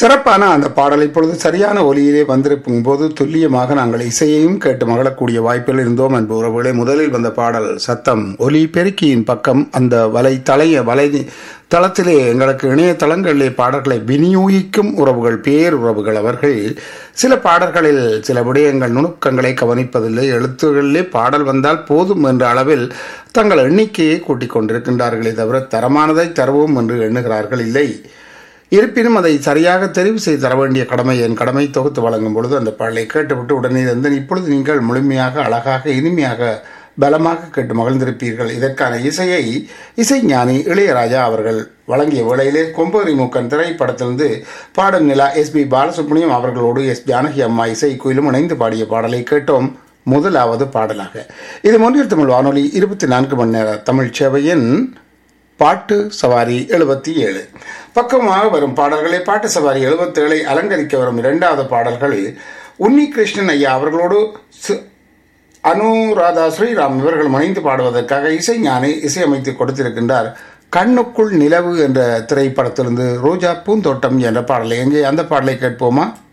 சிறப்பான அந்த பாடல் இப்பொழுது சரியான ஒலியிலே வந்திருக்கும் போது துல்லியமாக நாங்கள் இசையையும் கேட்டு மகளக்கூடிய வாய்ப்பில் இருந்தோம் என்பது உறவுகளே முதலில் வந்த பாடல் சத்தம் ஒலி பெருக்கியின் பக்கம் அந்த வலை தலைய வலை தளத்திலே எங்களுக்கு இணையதளங்களிலே பாடல்களை விநியோகிக்கும் உறவுகள் பேர் உறவுகள் அவர்கள் சில பாடல்களில் சில விடயங்கள் நுணுக்கங்களை கவனிப்பதில்லை எழுத்துகளிலே பாடல் வந்தால் போதும் என்ற அளவில் தங்கள் எண்ணிக்கையை கூட்டிக் கொண்டிருக்கின்றார்களே தவிர தரமானதை தருவோம் என்று எண்ணுகிறார்கள் இல்லை இருப்பினும் அதை சரியாக தெரிவு செய்து தர வேண்டிய கடமை என் கடமை தொகுத்து வழங்கும் பொழுது அந்த பாடலை கேட்டுவிட்டு உடனே இருந்து இப்பொழுது நீங்கள் முழுமையாக அழகாக இனிமையாக பலமாக கேட்டு மகிழ்ந்திருப்பீர்கள் இதற்கான இசையை இசைஞானி இளையராஜா அவர்கள் வழங்கிய வேளையிலே கொம்பேரி மூக்கன் திரைப்படத்திலிருந்து பாடும் நிலா எஸ் பி பாலசுப்ரமணியம் அவர்களோடு எஸ் ஜானகி அம்மா இசை குயிலும் இணைந்து பாடிய பாடலை கேட்டோம் முதலாவது பாடலாக இது மொழியில் தமிழ் வானொலி இருபத்தி நான்கு மணி நேர தமிழ் சேவையின் பாட்டு சவாரி எழுபத்தி ஏழு பக்கமாக வரும் பாடல்களை பாட்டு சவாரி எழுபத்தி ஏழை அலங்கரிக்க வரும் இரண்டாவது பாடல்கள் உன்னி கிருஷ்ணன் ஐயா அவர்களோடு அனுராதா ஸ்ரீராம் இவர்கள் இணைந்து பாடுவதற்காக இசைஞானி இசையமைத்து கொடுத்திருக்கின்றார் கண்ணுக்குள் நிலவு என்ற திரைப்படத்திலிருந்து ரோஜா பூந்தோட்டம் என்ற பாடலை எங்கே அந்த பாடலை கேட்போமா